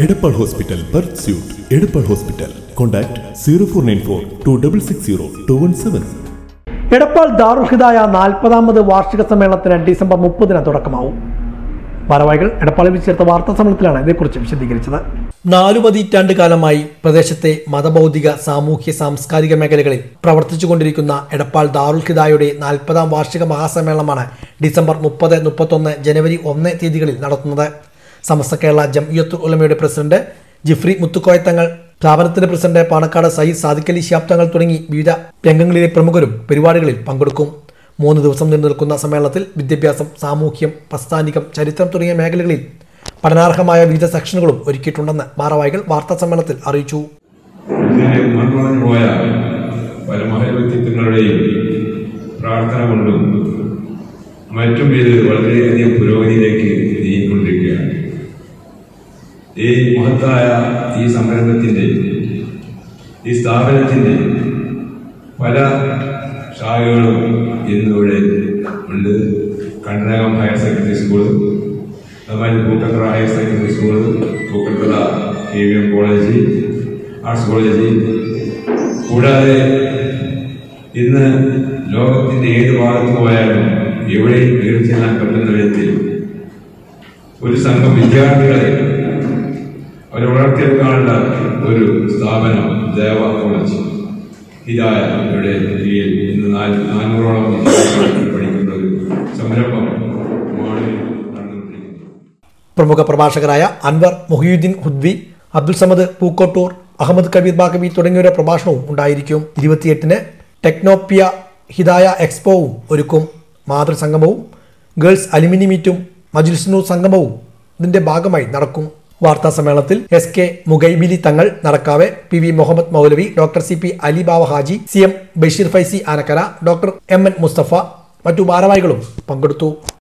Edappal hospital birth suite Edappal hospital contact zero four nine four two double six zero two one seven Edappal Daruhidaya നാൽപ്പതാമത് വാർഷിക സമ്മേളനത്തിന് December മുപ്പതിന് തുടക്കമാവും ഭാരവാഹികൾ എടപ്പാളിൽ വെച്ച് ചേർത്ത വാർത്താ സമ്മേളനത്തിലാണ് ഇതേക്കുറിച്ച് വിശദീകരിച്ചത് നാലു പതിറ്റാണ്ട് കാലമായി പ്രദേശത്തെ മതബൗദ്ധിക സാമൂഹ്യ സാംസ്കാരിക മേഖലകളിൽ പ്രവർത്തിച്ചുകൊണ്ടിരിക്കുന്ന എടപ്പാൾ ദാറുൽ ഹിദായുടെ നാൽപ്പതാം വാർഷിക മഹാസമ്മേളനമാണ് ഡിസംബർ മുപ്പത് മുപ്പത്തൊന്ന് ജനുവരി ഒന്ന് തീയതികളിൽ നടത്തുന്നത് സമസ്ത കേരള ജംഇയത്തുൽ ഉലമയുടെ പ്രസിഡന്റ് ജിഫ്രി മുത്തുക്കോയത്തങ്ങൾ സ്ഥാപനത്തിന്റെ പ്രസിഡന്റ് പാണക്കാട് സയ്യിദ് സാദിഖലി ശിഹാബ് തങ്ങൾ തുടങ്ങി വിവിധ രംഗങ്ങളിലെ പ്രമുഖരും പരിപാടികളിൽ പങ്കെടുക്കും മൂന്ന് ദിവസം നീണ്ടു നിൽക്കുന്ന സമ്മേളനത്തിൽ വിദ്യാഭ്യാസം സാമൂഹ്യം പ്രസ്ഥാനികം ചരിത്രം തുടങ്ങിയ മേഖലകളിൽ പഠനാർഹമായ വിവിധ സെക്ഷനുകളും ഒരുക്കിയിട്ടുണ്ടെന്ന് ഭാരവാഹികൾ വാർത്താ സമ്മേളനത്തിൽ അറിയിച്ചു ഇങ്ങനെ മൺമറഞ്ഞു പോയ പല മഹൽ വ്യക്തിത്വങ്ങളുടെയും പ്രാർത്ഥന കൊണ്ടും മറ്റും ഇത് വളരെയധികം പുരോഗതിയിലേക്ക് നീങ്ങിക്കൊണ്ടിരിക്കുകയാണ് ഈ മഹത്തായ ഈ സംരംഭത്തിന്റെ ഈ സ്ഥാപനത്തിന്റെ പല ശാഖകളും ഇന്നിവിടെ ഉണ്ട് കണ്ണകം ഹയർ സെക്കൻഡറി സ്കൂൾ അതുമാതിരി Pookkathara higher secondary school Pookkathara K V M college arts college കൂടാതെ ഇന്ന് ലോകത്തിന്റെ ഏത് ഭാഗത്ത് പോയാലും എവിടെയും കയറി ചെല്ലാൻ പറ്റുന്ന വിധത്തിൽ ഒരു സംഘം വിദ്യാർത്ഥികളെ അവരെ വളർത്തിയെടുക്കാനുള്ള ഒരു സ്ഥാപനം ദേവ കോളേജ് ഹിദായ ഇവിടെ കീഴിൽ ഇന്ന് നാല് നാനൂറോളം വിദ്യാർത്ഥികൾ പഠിക്കുന്ന ഒരു സംരംഭം മാളിൽ നടന്നുകൊണ്ടിരിക്കുന്നു പ്രമുഖ പ്രഭാഷകരായ അൻവർ മുഹിയുദ്ദീൻ ഹുദ്വി അബ്ദുൽ സമദ് പൂക്കോട്ടൂർ അഹമ്മദ് കബീർ ബാക്കബി തുടങ്ങിയവരുടെ പ്രഭാഷണവും ഉണ്ടായിരിക്കും ഇരുപത്തിയെട്ടിന് ടെക്നോപ്പിയ ഹിദായ എക്സ്പോവും ഒരുക്കും മാതൃസംഗമവും ഗേൾസ് അലുമിനി മീറ്റും മജിൽസ്നു സംഗമവും ഇതിന്റെ ഭാഗമായി നടക്കും വാർത്താ സമ്മേളനത്തിൽ S K Mugaibili Thangal Nadakkavu P V Muhammad Moulavi doctor C P Ali Bava Haji C M Basheer Faizy Anakkara doctor M N Musthafa മറ്റു ഭാരവാഹികളും പങ്കെടുത്തു